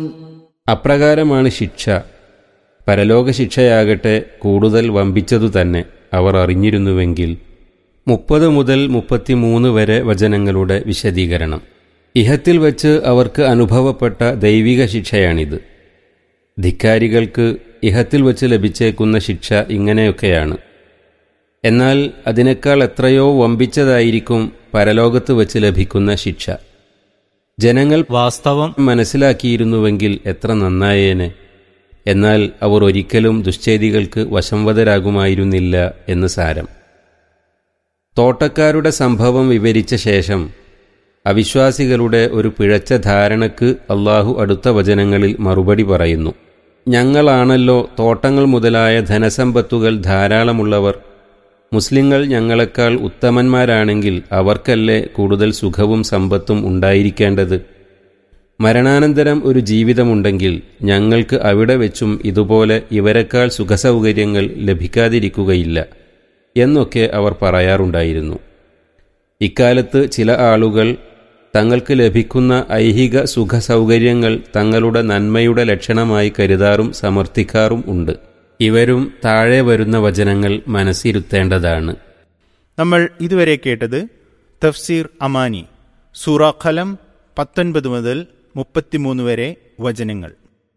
അപ്രകാരമാണ് ശിക്ഷ പരലോക ശിക്ഷയാകട്ടെ കൂടുതൽ വമ്പിച്ചതു തന്നെ അവർ അറിഞ്ഞിരുന്നുവെങ്കിൽ മുപ്പത് മുതൽ മുപ്പത്തിമൂന്ന് വരെ വചനങ്ങളുടെ വിശദീകരണം ഇഹത്തിൽ വച്ച് അവർക്ക് അനുഭവപ്പെട്ട ദൈവിക ശിക്ഷയാണിത് ധിക്കാരികൾക്ക് ഇഹത്തിൽ വച്ച് ലഭിച്ചേക്കുന്ന ശിക്ഷ ഇങ്ങനെയൊക്കെയാണ് എന്നാൽ അതിനേക്കാൾ എത്രയോ വമ്പിച്ചതായിരിക്കും പരലോകത്ത് വച്ച് ലഭിക്കുന്ന ശിക്ഷ ജനങ്ങൾ വാസ്തവം മനസ്സിലാക്കിയിരുന്നുവെങ്കിൽ എത്ര നന്നായേനെ എന്നാൽ അവർ ഒരിക്കലും ദുശ്ചേദികൾക്ക് വശംവദരാകുമായിരുന്നില്ല എന്ന് സാരം തോട്ടക്കാരുടെ സംഭവം വിവരിച്ച ശേഷം അവിശ്വാസികളുടെ ഒരു പിഴച്ച ധാരണക്ക് അള്ളാഹു അടുത്ത വചനങ്ങളിൽ മറുപടി പറയുന്നു ഞങ്ങളാണല്ലോ തോട്ടങ്ങൾ മുതലായ ധനസമ്പത്തുകൾ ധാരാളമുള്ളവർ മുസ്ലിങ്ങൾ ഞങ്ങളെക്കാൾ ഉത്തമന്മാരാണെങ്കിൽ അവർക്കല്ലേ കൂടുതൽ സുഖവും സമ്പത്തും ഉണ്ടായിരിക്കേണ്ടത് മരണാനന്തരം ഒരു ജീവിതമുണ്ടെങ്കിൽ ഞങ്ങൾക്ക് അവിടെ വെച്ചും ഇതുപോലെ ഇവരെക്കാൾ സുഖസൗകര്യങ്ങൾ ലഭിക്കാതിരിക്കുകയില്ല എന്നൊക്കെ അവർ പറയാറുണ്ടായിരുന്നു ഇക്കാലത്ത് ചില ആളുകൾ തങ്ങൾക്ക് ലഭിക്കുന്ന ഐഹിക സുഖസൗകര്യങ്ങൾ തങ്ങളുടെ നന്മയുടെ ലക്ഷണമായി കരുതാറും സമർത്ഥിക്കാറും ഉണ്ട് ഇവരും താഴെ വരുന്ന വചനങ്ങൾ മനസ്സിരുത്തേണ്ടതാണ് നമ്മൾ ഇതുവരെ കേട്ടത് തഫ്സീർ അമാനി സൂറ ഖലം പത്തൊൻപത് മുതൽ മുപ്പത്തിമൂന്ന് വരെ വചനങ്ങൾ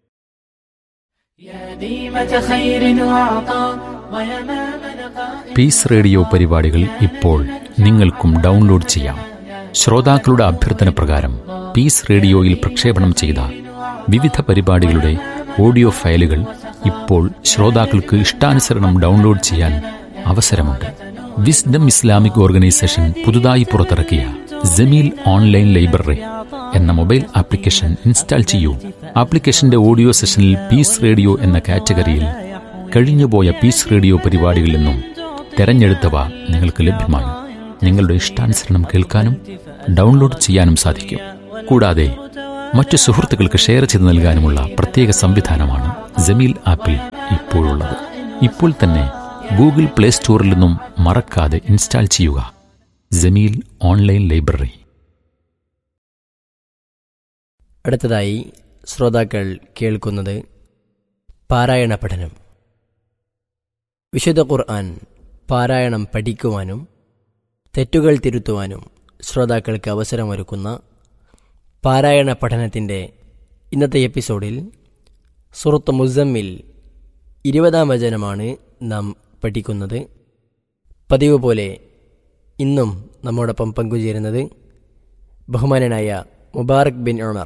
يا ديمة خير وعطاء ويمام لقاء പീസ് റേഡിയോ പരിപാടികൾ ഇപ്പോൾ നിങ്ങൾക്കും ഡൗൺലോഡ് ചെയ്യാം ശ്രോതാക്കളുടെ അഭ്യർത്ഥന പ്രകാരം പീസ് റേഡിയോയിൽ പ്രക്ഷേപണം ചെയ്ത വിവിധ പരിപാടികളുടെ ഓഡിയോ ഫയലുകൾ ഇപ്പോൾ ശ്രോതാക്കൾക്ക് ഇഷ്ടാനുസരണം ഡൗൺലോഡ് ചെയ്യാൻ അവസരമുണ്ട് വിസ്ഡം ഇസ്ലാമിക് ഓർഗനൈസേഷൻ പുതുതായി പുറത്തിറക്കിയ ജമീൽ ഓൺലൈൻ ലൈബ്രറി എന്ന മൊബൈൽ ആപ്ലിക്കേഷൻ ഇൻസ്റ്റാൾ ചെയ്യൂ ആപ്ലിക്കേഷന്റെ ഓഡിയോ സെഷനിൽ പീസ് റേഡിയോ എന്ന കാറ്റഗറിയിൽ കഴിഞ്ഞുപോയ പീസ് റേഡിയോ പരിപാടികളിൽ നിന്നും തെരഞ്ഞെടുത്തവ നിങ്ങൾക്ക് ലഭ്യമാണ് നിങ്ങളുടെ ഇഷ്ടാനുസരണം കേൾക്കാനും ഡൗൺലോഡ് ചെയ്യാനും സാധിക്കും കൂടാതെ മറ്റു സുഹൃത്തുക്കൾക്ക് ഷെയർ ചെയ്ത് നൽകാനുമുള്ള പ്രത്യേക സംവിധാനമാണ് ജമീൽ ആപ്പിൽ ഇപ്പോഴുള്ളത് ഇപ്പോൾ തന്നെ ഗൂഗിൾ പ്ലേ സ്റ്റോറിൽ നിന്നും മറക്കാതെ ഇൻസ്റ്റാൾ ചെയ്യുക ജമീൽ ഓൺലൈൻ ലൈബ്രറി അടുത്തതായി ശ്രോതാക്കൾ കേൾക്കുന്നത് പാരായണ പഠനം വിശുദ്ധ ഖുർആൻ പാരായണം പഠിക്കുവാനും തെറ്റുകൾ തിരുത്തുവാനും ശ്രോതാക്കൾക്ക് അവസരമൊരുക്കുന്ന പാരായണ പഠനത്തിൻ്റെ ഇന്നത്തെ എപ്പിസോഡിൽ സുഹൃത്ത് മുസമ്മിൽ ഇരുപതാം വചനമാണ് നാം പഠിക്കുന്നത് പതിവ് പോലെ ഇന്നും നമ്മോടൊപ്പം പങ്കുചേരുന്നത് ബഹുമാനനായ മുബാറക് ബിൻ ഉമർ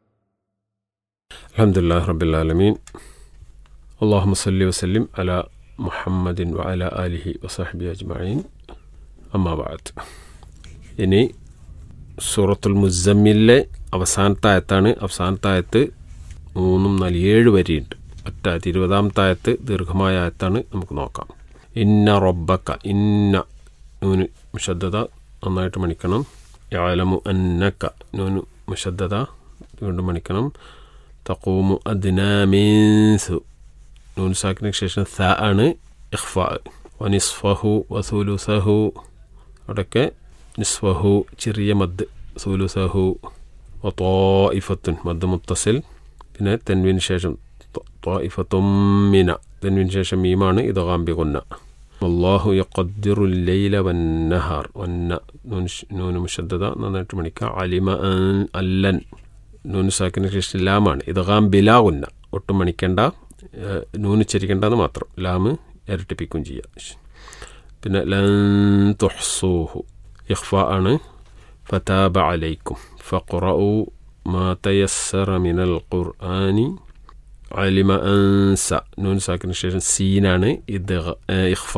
الحمد لله رب العالمين اللهم صل وسلم على محمد وعلى آله وصحبه أجمعين أما بعد ഇനി സൂറത്തുൽ മുസമ്മിലെ അവസാനത്തെ ആയത്താണ് അവസാനത്തെ ആയത്ത് മൂന്നും നാല് ഏഴ് വരിയുണ്ട് ഒറ്റ ആയത്ത് ഇരുപതാമത്തെ ആയത്ത് ദീർഘമായ ആയത്താണ് നമുക്ക് നോക്കാം ഇന്ന റബ്ബക്ക ഇന്ന നൂന് മുഷദ്ദത നന്നായിട്ട് മണിക്കണം യാലമു അന്നക്ക നൂന് മുഷദ്ദത വീണ്ടും മണിക്കണം തക്കൂമു അദ്നാമീൻസു നൂൻ സാക്കിന് ശേഷം സ ആണ് ഇഖ്ഫ വനിസ്ഫഹു വസൂലുസഹു അവിടെയൊക്കെ നിസ്ഫഹു ചെറിയ മദ് സൂലുസഹു വത്തോയിഫത്തുൻ മദ് മുത്തസിൽ പിന്നെ തെൻവിന് ശേഷം ത്വായിഫത്തുമ്മിന തെൻവിന് ശേഷം മീമാണ് ഇത് കാമ്പി കൊന്ന അള്ളാഹു യഖദ്ദിറു ലൈല വന്നഹാർ വന്ന നൂൻ നൂന് മുഷദ്ദത നന്നായിട്ട് മണിക്കുക അലിമ അൻ അല്ലൻ നൂന് സാക്കിന് ശേഷം ലാമാണ് ഇത് ഗാം ബിലാ ഉന്ന ഒട്ടും മണിക്കേണ്ട ഏഹ്, നൂന് ചരിക്കേണ്ടെന്ന് മാത്രം ലാമ് ഇരട്ടിപ്പിക്കുകയും ചെയ്യാം പിന്നെ ലൻ തുഹ്സൂഹു ഇഖ്ഫ ആണ് ഫതാബ അലൈക്കും ഫഖറഉ മാ തയസ്സറ മിനൽ ഖുർആനി അലിമ അൻസ നൂൻ സാക്കിന് ശേഷം സീനാണ് ഇത് ഇഖ്ഫ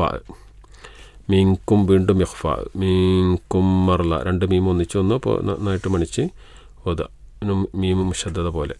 മീൻകും വീണ്ടും ഇഖ്ഫ മീൻകും മർല രണ്ട് മീം ഒന്നിച്ച് വന്നു അപ്പോൾ നന്നായിട്ട് മണിച്ച് ഓത മീം മുഷദ്ദത പോലെ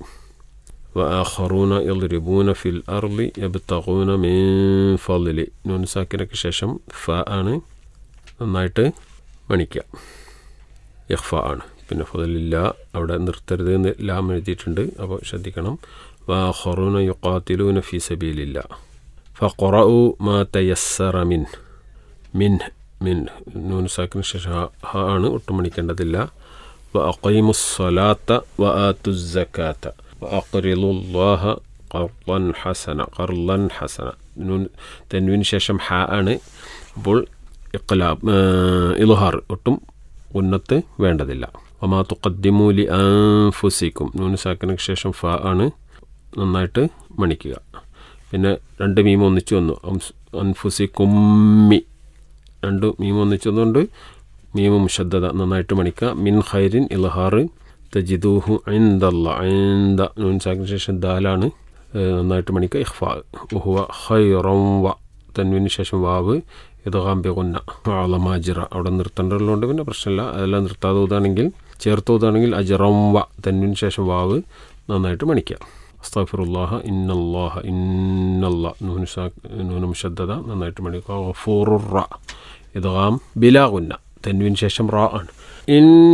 وآخرون يضربون في الأرض يبتغون من فضل നൂൻ സാക്കിനൊക്കെ ശേഷം ഫ ആണ് നന്നായിട്ട് മണിക്കുക ഇഖ്ഫ ആണ് പിന്നെ ഫതലില്ല അവിടെ നിർത്തരുത് എന്ന് ലാം എഴുതിയിട്ടുണ്ട് അപ്പോൾ ശ്രദ്ധിക്കണം വാഹറൂന യുക്കാത്തിലൂന ഫി സബീലില്ല ഫഖറഉ മാ തയസ്സറ മിൻ മിൻ മിൻ നൂൻ സാക്കിന് ശേഷം ഹ- ഹ ആണ് ഒട്ടും മണിക്കേണ്ടതില്ല വ അഖീമുസ്സലാത്ത വ ആത്തുസക്കാത്ത അക്രിലുല്ലാഹ ഖർലൻ ഹസന ഖർലൻ ഹസന നൂൻ തെൻവിന് ശേഷം ഹ ആണ് അപ്പോൾ ഇഖ്ലാബ് ഇലുഹാർ ഒട്ടും ഉന്നത്ത് വേണ്ടതില്ല ഒമാ തുക്കദ്ദിമൂലി അൻഫുസിക്കും നൂന് സാക്കിനക്ക് ശേഷം ഫ ആണ് നന്നായിട്ട് മണിക്കുക പിന്നെ രണ്ട് മീമ ഒന്നിച്ച് വന്നു അംസ്- അൻഫുസിക്കുമ്മി രണ്ട് മീമ ഒന്നിച്ച് വന്നുകൊണ്ട് മീമ മുഷദ്ദത നന്നായിട്ട് മണിക്കുക മിൻ ഖൈരിൻ ഇൽഹാറ് തജിദൂഹു ഐന്ദല്ല ഐന്ദ നൂൻ സാക്കിന് ശേഷം ദാലാണ് ഏഹ്, നന്നായിട്ട് മണിക്കുക ഇഖ്ഫാ ഉഹുവ ഖൈറം വ തൻവിന് ശേഷം വാവ് ഇതഹാം ബിഗുന്ന ആളമാജിറ അവിടെ നിർത്തേണ്ടതുകൊണ്ട് പിന്നെ പ്രശ്നമില്ല അതെല്ലാം നിർത്താതെ ഊതാണെങ്കിൽ ചേർത്ത് ഊതാണെങ്കിൽ അജറം വ തൻവിന് ശേഷം വാവ് നന്നായിട്ട് മണിക്കുക അസ്താഫിറുല്ലാഹ ഇന്നല്ലാഹ ഇന്നല്ല നൂന് സാ നൂന് മുഷദ്ദത നന്നായിട്ട് മണിക്കുക ഗഫൂറുറ ഇതഹാം ബിലാ ഗുന്ന തൻവിന് ശേഷം റാ ആണ് ഇൻ